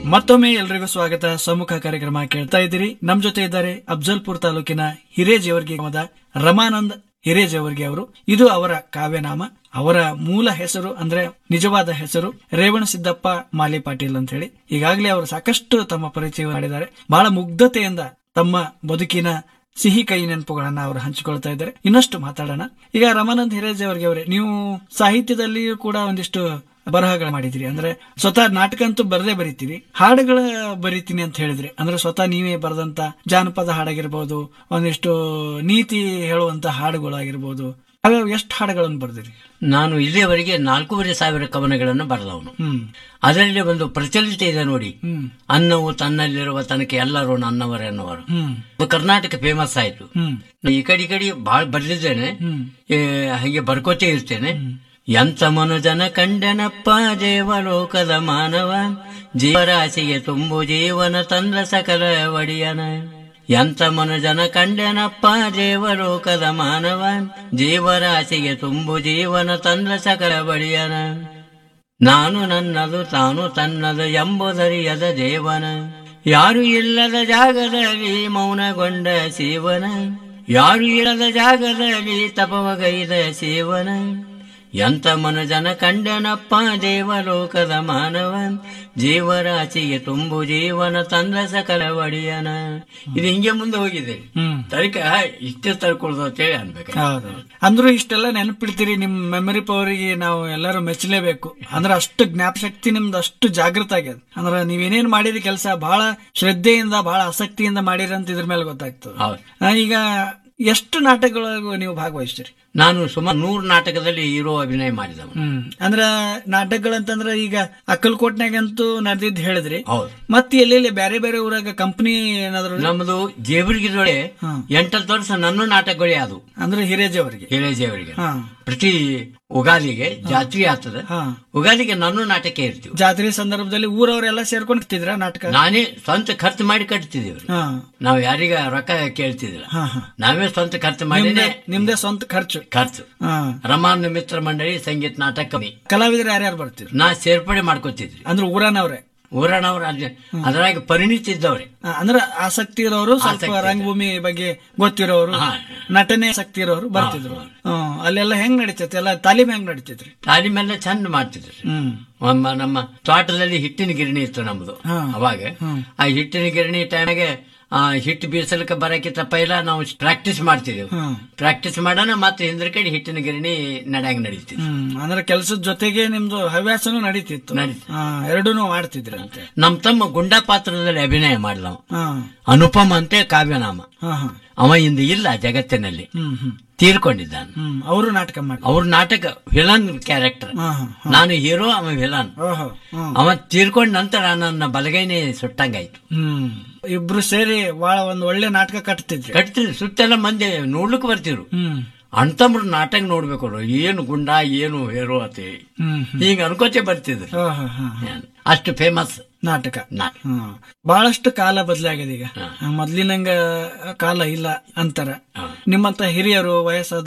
ಮತ್ತೊಮ್ಮೆ ಎಲ್ರಿಗೂ ಸ್ವಾಗತ ಸಮ್ಮುಖ ಕಾರ್ಯಕ್ರಮ ಕೇಳ್ತಾ ಇದ್ದೀರಿ ನಮ್ ಜೊತೆ ಇದ್ದಾರೆ ಅಫ್ಜಲ್ಪುರ್ ತಾಲೂಕಿನ ಹಿರೇಜೇವರ್ಗಿ ಗ್ರಾಮದ ರಮಾನಂದ್ ಹಿರೇಜೇವರ್ಗಿ ಅವರು ಇದು ಅವರ ಕಾವ್ಯನಾಮ ಅವರ ಮೂಲ ಹೆಸರು ಅಂದ್ರೆ ನಿಜವಾದ ಹೆಸರು ರೇವಣ ಸಿದ್ದಪ್ಪ ಮಾಲಿ ಪಾಟೀಲ್ ಅಂತ ಹೇಳಿ ಈಗಾಗಲೇ ಅವರು ಸಾಕಷ್ಟು ತಮ್ಮ ಪರಿಚಯ ಮಾಡಿದ್ದಾರೆ ಬಹಳ ಮುಗ್ಧತೆಯಿಂದ ತಮ್ಮ ಬದುಕಿನ ಸಿಹಿ ಕೈ ನೆನಪುಗಳನ್ನ ಅವರು ಹಂಚಿಕೊಳ್ತಾ ಇದ್ದಾರೆ ಇನ್ನಷ್ಟು ಮಾತಾಡೋಣ ಈಗ ರಮಾನಂದ್ ಹಿರೇಜೇವರ್ಗಿ ಅವರೇ ನೀವು ಸಾಹಿತ್ಯದಲ್ಲಿಯೂ ಕೂಡ ಒಂದಿಷ್ಟು ಬರಹಗಳು ಮಾಡಿದಿರಿ ಅಂದ್ರೆ ಸ್ವತಃ ನಾಟಕ ಅಂತೂ ಬರದೇ ಬರೀತೀರಿ ಹಾಡುಗಳ ಬರೀತೀನಿ ಅಂತ ಹೇಳಿದ್ರಿ ಅಂದ್ರೆ ಸ್ವತಃ ನೀವೇ ಬರೆದಂತ ಜಾನಪದ ಹಾಡಾಗಿರ್ಬೋದು ಒಂದಿಷ್ಟು ನೀತಿ ಹೇಳುವಂತ ಹಾಡುಗಳಾಗಿರ್ಬೋದು ಅವ ಎಷ್ಟು ಹಾಡುಗಳನ್ನು ಬರೆದಿರಿ ನಾನು ಇಲ್ಲಿಯವರೆಗೆ ನಾಲ್ಕೂವರೆ ಸಾವಿರ ಕವನಗಳನ್ನು ಬರೆದವನು ಹ್ಮ್ ಅದರಲ್ಲಿ ಒಂದು ಪ್ರಚಲಿತ ಇದೆ ನೋಡಿ ಹ್ಮ್ ಅನ್ನವು ತನ್ನಲ್ಲಿರುವ ತನಕ ಎಲ್ಲರೂ ನನ್ನವರು ಎನ್ನುವರು ಹ್ಮ್ ಅದು ಕರ್ನಾಟಕ ಫೇಮಸ್ ಆಯ್ತು ಹ್ಮ್ ಈ ಕಡೆ ಈ ಕಡೆ ಬಹಳ ಬರ್ಲಿದ್ದೇನೆ ಹ್ಮ್ ಏ, ಹಾಗೆ ಬರ್ಕೋತೇ ಇರ್ತೇನೆ ಎಂತ ಮನುಜನ ಕಂಡನಪ್ಪ ದೇವಲೋಕದ ಮಾನವ ಜೀವರಾಶಿಗೆ ತುಂಬು ಜೀವನ ತಂದ್ರ ಸಕಲ ಒಡಿಯನ ಎಂತ ಮನುಜನ ಕಂಡನಪ್ಪ ದೇವಲೋಕದ ಮಾನವ ಜೀವರಾಶಿಗೆ ತುಂಬು ಜೀವನ ತಂದ್ರ ಸಕಲ ಒಡಿಯನ ನಾನು ನನ್ನದು ತಾನು ತನ್ನದು ಎಂಬುದರಿಯದ ದೇವನ ಯಾರು ಇಲ್ಲದ ಜಾಗದಲ್ಲಿ ಮೌನಗೊಂಡ ಶಿವನ ಯಾರು ಇಲ್ಲದ ಜಾಗದಲ್ಲಿ ತಪವಗೈದ ಶಿವನ ಎಂತ ಮನುಜನ ಕಂಡನಪ್ಪ ದೇವಲೋಕದ ಮಾನವ ಜೀವರಾಶಿಗೆ ತುಂಬು ಜೀವನ ತಂದ ಸಕಲ ಒಡಿಯನ ಇದು ಹಿಂಗೆ ಮುಂದೆ ಹೋಗಿದೆ ಹ್ಮ್ ತರಿಕ ಇಷ್ಟೇ ತರ್ಕೊಳ್ದು ಅಂತೇಳಿ ಅನ್ಬೇಕು ಹೌದು ಅಂದ್ರೂ ಇಷ್ಟೆಲ್ಲ ನೆನಪಿಡ್ತೀರಿ ನಿಮ್ ಮೆಮರಿ ಪವರಿಗೆ ನಾವು ಎಲ್ಲರೂ ಮೆಚ್ಚಲೇಬೇಕು ಅಂದ್ರೆ ಅಷ್ಟು ಜ್ಞಾಪಶಕ್ತಿ ನಿಮ್ದು ಅಷ್ಟು ಜಾಗೃತ ಆಗ್ಯದ ಅಂದ್ರೆ ನೀವೇನೇನ್ ಮಾಡಿರಿ ಕೆಲಸ ಬಹಳ ಶ್ರದ್ಧೆಯಿಂದ ಬಹಳ ಆಸಕ್ತಿಯಿಂದ ಮಾಡಿರಿ ಅಂತ ಇದ್ರ ಮೇಲೆ ಗೊತ್ತಾಗ್ತದೆ ಹೌದು ಆ, ಈಗ ಎಷ್ಟು ನಾಟಕಗಳಿಗೂ ನೀವು ಭಾಗವಹಿಸ್ತೀರಿ ನಾನು ಸುಮಾರು ನೂರು ನಾಟಕದಲ್ಲಿ ಹೀರೋ ಅಭಿನಯ ಮಾಡಿದವನು ಹ್ಮ್ ಅಂದ್ರ ನಾಟಕಗಳಂತಂದ್ರ ಈಗ ಅಕ್ಕಲ್ಕೋಟ್ನಾಗಂತೂ ನಡೆದಿದ್ದು ಹೇಳಿದ್ರಿ ಹೌದು ಮತ್ತೆ ಎಲ್ಲೆಲ್ಲಿ ಬೇರೆ ಬೇರೆ ಊರಾಗ ಕಂಪನಿ ಏನಾದ್ರು ನಮ್ದು ಜೇವರ್ಗಿದೊಳೆ ಹಾ. ಎಂಟತ್ತು ವರ್ಷ ನನ್ನ ನಾಟಕಗಳೇ ಅದು ಅಂದ್ರೆ ಹಿರೇಜವರಿಗೆ ಹಿರೇಜೇವರಿಗೆ ಹಾ ಪ್ರತಿ ಉಗಾದಿಗೆ ಜಾತ್ರೆ ಆಗ್ತದೆ ಹಾ ಉಗಾದಿಗೆ ನನ್ನ ನಾಟಕ ಇರ್ತೀವಿ ಜಾತ್ರೆ ಸಂದರ್ಭದಲ್ಲಿ ಊರವರೆಲ್ಲ ಸೇರ್ಕೊಂಡು ಇರ್ತಿದ್ರ ನಾಟಕ ನಾನೇ ಸ್ವಂತ ಖರ್ಚು ಮಾಡಿ ಕಟ್ತಿದ್ದೀವಿ ಹಾ ನಾವು ಯಾರಿಗ ರೊಕ್ಕ ಕೇಳ್ತಿದ್ದಿಲ್ಲ ಹಾ ಹಾ ನಾವೇ ಸ್ವಂತ ಖರ್ಚು ಮಾಡಿನೇ ನಿಮ್ದೇ ನಿಮ್ದೇ ಸ್ವಂತ ಖರ್ಚು ಖರ್ಚು ಹಾ ರಮಾನ್ ಮಿತ್ರ ಮಂಡಳಿ ಸಂಗೀತ ನಾಟಕ ಕಮ್ಮಿ ಕಲಾವಿದರು ಯಾರ್ಯಾರು ಬರ್ತಿದ್ರು ನಾ ಸೇರ್ಪಡೆ ಮಾಡ್ಕೋತಿದ್ವಿ ಅಂದ್ರೆ ಊರನವ್ರೆ ಊರನವ್ರ ಅದ್ರಾಗ ಪರಿಣಿತ ಇದ್ದವ್ರೆ ಆ, ಅಂದ್ರೆ ಆಸಕ್ತಿ ಇರೋರು ಸ್ವಲ್ಪ ಆಸಕ್ತಿ ಇದೆ. ರಂಗಭೂಮಿ ಬಗ್ಗೆ ಗೊತ್ತಿರೋರು ಹಾ. ನಟನೆ ಆಸಕ್ತಿ ಇರೋರು ಬರ್ತಿದ್ರು ಹ್ಮ್ ಅಲ್ಲೆಲ್ಲ ಹೆಂಗ್ ನಡೀತೈತಿ ಎಲ್ಲ ತಾಲೀಮ್ ಹೆಂಗ್ ನಡೀತೈತ್ರಿ ತಾಲೀಮೆಲ್ಲ ಚಂದ ಮಾಡ್ತಿದ್ರಿ ಹ್ಮ್ ನಮ್ಮ ನಮ್ಮ ತೋಟದಲ್ಲಿ ಹಿಟ್ಟಿನ ಗಿರಣಿ ಇತ್ತು ನಮ್ದು ಹಾ. ಅವಾಗ ಹ್ಮ್. ಆ ಹಿಟ್ಟಿನ ಗಿರಣಿ ಟೈಮ್ಗೆ ಆ ಹಿಟ್ಟು ಬೀಸಲಿಕ್ಕೆ ಬರಕ್ಕಿಂತ ಪೈಲ ನಾವು ಪ್ರಾಕ್ಟೀಸ್ ಮಾಡ್ತಿದ್ದೆವು ಹ್ಮ್ ಪ್ರಾಕ್ಟೀಸ್ ಮಾಡೋಣ ಮತ್ತೆ ಹಿಂದ್ರ ಕಡೆ ಹಿಟ್ಟಿನ ಗಿರಣಿ ನಡ್ಯಾಂಗ ನಡೀತಿದ್ವಿ ಹ್ಮ್ ಅಂದ್ರೆ ಕೆಲಸದ ಜೊತೆಗೆ ನಿಮ್ದು ಹವ್ಯಾಸನೂ ನಡೀತಿತ್ತು ನಡೀತಿತ್ತು. ಹಾ ಎರಡೂ ಮಾಡ್ತಿದ್ರಂತೆ ನಮ್ ತಮ್ಮ ಗುಂಡಾ ಪಾತ್ರದಲ್ಲಿ ಅಭಿನಯ ಮಾಡಿದವ ಹಾ ಅನುಪಮ ಅಂತೆ ಕಾವ್ಯನಾಮ ಹಾ ಹಾ ಅವ ಇಂದು ಇಲ್ಲ ಜಗತ್ತಿನಲ್ಲಿ ಹ್ಮ್ ಹ್ಮ್ ತೀರ್ಕೊಂಡಿದ್ದಾನೆ ಹ್ಮ್ ಅವರು ನಾಟಕ ಮಾಡಿ ಅವ್ರ ನಾಟಕ ವಿಲನ್ ಕ್ಯಾರೆಕ್ಟರ್ ಹಾ ಹಾ ನಾನು ಹೀರೋ ಅವ ವಿಲನ್ ಓಹೋ ಹ್ಮ್ ಅವ ತೀರ್ಕೊಂಡ ನಂತರ ನನ್ನ ಬಲಗೈನೇ ಸುಟ್ಟಂಗಾಯ್ತು ಹ್ಮ್ ಇಬ್ರು ಸೇರಿ ಬಹಳ ಒಂದ್ ಒಳ್ಳೆ ನಾಟಕ ಕಟ್ತಿದ್ರಿ ಕಟ್ತಿದ್ರು ಸುತ್ತೆಲ್ಲ ಮಂದಿ ನೋಡ್ಲಿಕ್ಕೆ ಬರ್ತಿದ್ರು ಹ್ಮ್ ಅಣ್ತಮ್ರ ನಾಟಕ ನೋಡ್ಬೇಕು ಅವ್ರು. ಏನು ಗುಂಡ ಏನು ಹೇರೋ ಅತಿ ಹ್ಮ್ ಹ್ಮ್ ಈಗ ಅನ್ಕೋತೆ ಬರ್ತಿದ್ರು ಹಾ, ಹಾ, ಹಾ, ಹಾ. ಅಷ್ಟು ಫೇಮಸ್ ನಾಟಕ ನಾ ಹ್ಮ್ ಬಹಳಷ್ಟು ಕಾಲ ಬದಲಾಗಿದೆ ಈಗ ಹಾ. ಮೊದ್ಲಿನಂಗ ಕಾಲ ಇಲ್ಲ ಅಂತಾರ ಹಾ. ನಿಮ್ಮಂತ ಹಿರಿಯರು ವಯಸ್ಸಾದ